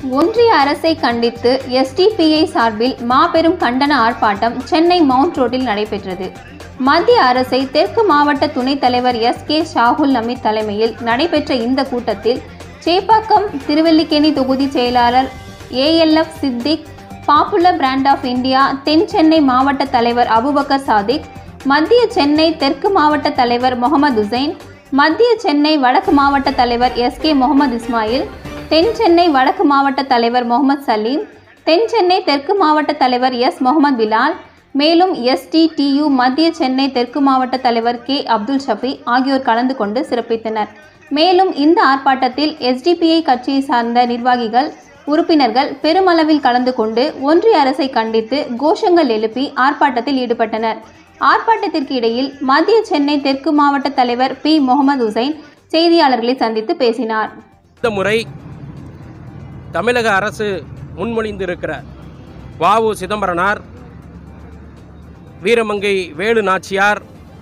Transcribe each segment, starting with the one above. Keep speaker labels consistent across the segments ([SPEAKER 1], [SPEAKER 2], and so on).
[SPEAKER 1] ஒன்றிய அரசை கண்டித்து எஸ்டிபிஐ சார்பில் மாபெரும் கண்டன ஆர்ப்பாட்டம் சென்னை மவுண்ட் ரோட்டில் நடைபெற்றது மத்திய அரசை தெற்கு மாவட்ட துணைத் தலைவர் எஸ் கே ஷாகுல் அமீத் தலைமையில் நடைபெற்ற இந்த கூட்டத்தில் சேப்பாக்கம் திருவல்லிக்கேணி தொகுதி செயலாளர் ALF Siddique popular front of India தென் சென்னை மாவட்ட தலைவர் அபுபக்கர் சாதிக் மத்திய சென்னை தெற்கு மாவட்ட தலைவர் முகமது உசைன் மத்திய சென்னை வடக்கு மாவட்ட தலைவர் எஸ் கே முகமது இஸ்மாயில் தென் சென்னை வடக்கு மாவட்ட தலைவர் முகமது சலீம் தென் சென்னை தெற்கு மாவட்ட தலைவர் எஸ் முகமது பிலால் மேலும் எஸ்டிடியு மத்திய சென்னை தெற்கு மாவட்ட தலைவர் கே அப்துல் ஷஃபி ஆகியோர் கலந்து கொண்டு சிறப்பித்தனர் மேலும் இந்த ஆர்ப்பாட்டத்தில் எஸ்டிபிஐ கட்சியை சார்ந்த நிர்வாகிகள் உறுப்பினர்கள் பெருமளவில் கலந்து கொண்டு ஒன்றிய அரசை கண்டித்து கோஷங்கள் எழுப்பி ஆர்ப்பாட்டத்தில் ஈடுபட்டனர் ஆர்ப்பாட்டத்திற்கு இடையில் மத்திய சென்னை தெற்கு மாவட்ட தலைவர் பி முகமது உசைன் செய்தியாளர்களை சந்தித்து பேசினார்
[SPEAKER 2] இந்த முறை தமிழக அரசு முன்மொழிந்திருக்கிற வாவு சிதம்பரனார் வீரமங்கை வேலு நாச்சியார்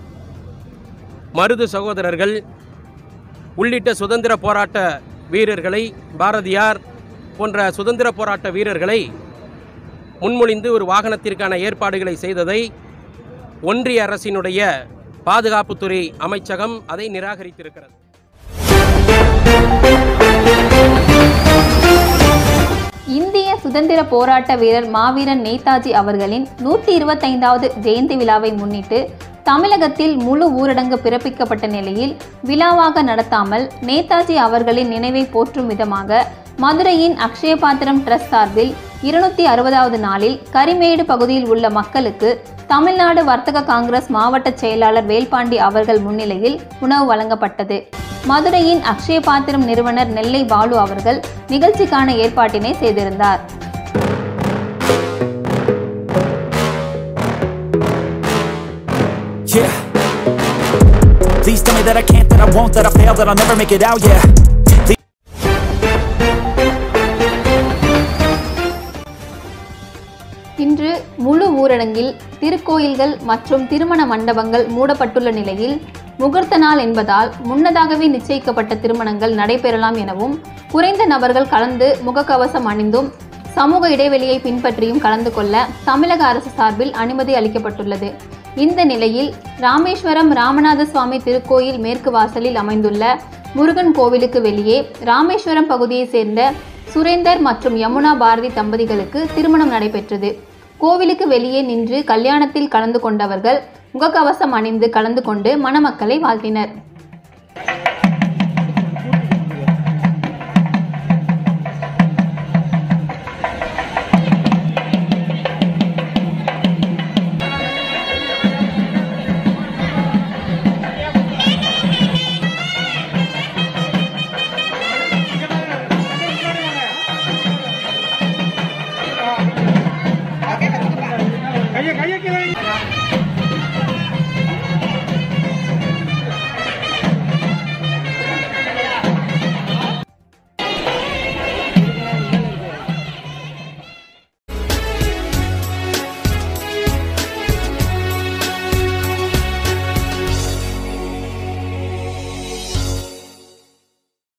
[SPEAKER 2] மருது சகோதரர்கள் உள்ளிட்ட சுதந்திர போராட்ட வீரர்களை பாரதியார் போன்ற சுதந்திர போராட்ட வீரர்களை முன்மொழிந்து ஒரு வாகனத்திற்கான ஏற்பாடுகளை செய்ததை ஒன்றிய அரசினுடைய பாதுகாப்புத்துறை அமைச்சகம் அதை நிராகரித்திருக்கிறது
[SPEAKER 1] இந்திய சுதந்திர போராட்ட வீரர் மாவீரன் நேதாஜி அவர்களின் நூற்றி இருபத்தைந்தாவது ஜெயந்தி விழாவை முன்னிட்டு தமிழகத்தில் முழு ஊரடங்கு பிறப்பிக்கப்பட்ட நிலையில் விழாவாக நடத்தாமல் நேதாஜி அவர்களின் நினைவை போற்றும் விதமாக மதுரையின் அக்ஷயபாத்திரம் ட்ரஸ்ட் சார்பில் இருநூத்தி அறுபதாவது நாளில் கரிமேடு பகுதியில் உள்ள மக்களுக்கு தமிழ்நாடு வர்த்தக காங்கிரஸ் மாவட்ட செயலாளர் வேல்பாண்டி அவர்கள் முன்னிலையில் உணவு வழங்கப்பட்டது மதுரையின் அக்ஷயபாத்திரம் நிறுவனர் நெல்லை பாலு அவர்கள் நிகழ்ச்சிக்கான ஏற்பாட்டினை செய்திருந்தார்
[SPEAKER 3] Yeah. Please tell me that I can't, that I won't, that I fail, that I'll never make it out, yeah. Please
[SPEAKER 1] இன்று முழு ஊரடங்கில் திருக்கோயில்கள் மற்றும் திருமண மண்டபங்கள் மூடப்பட்டுள்ள நிலையில் முகூர்த்த நாள் என்பதால் முன்னதாகவே நிச்சயிக்கப்பட்ட திருமணங்கள் நடைபெறலாம் எனவும் குறைந்த நபர்கள் கலந்து முகக்கவசம் அணிந்தும் சமூக இடைவெளியை பின்பற்றியும் கலந்து கொள்ள தமிழக அரசு சார்பில் அனுமதி அளிக்கப்பட்டுள்ளது இந்த நிலையில் ராமேஸ்வரம் ராமநாத சுவாமி திருக்கோயில் மேற்கு வாசலில் அமைந்துள்ள முருகன் கோவிலுக்கு வெளியே ராமேஸ்வரம் பகுதியைச் சேர்ந்த சுரேந்தர் மற்றும் யமுனா பாரதி தம்பதிகளுக்கு திருமணம் நடைபெற்றது கோவிலுக்கு வெளியே நின்று கல்யாணத்தில் கலந்து கொண்டவர்கள் முகக்கவசம் அணிந்து கலந்து கொண்டு மணமக்களை வாழ்த்தினர்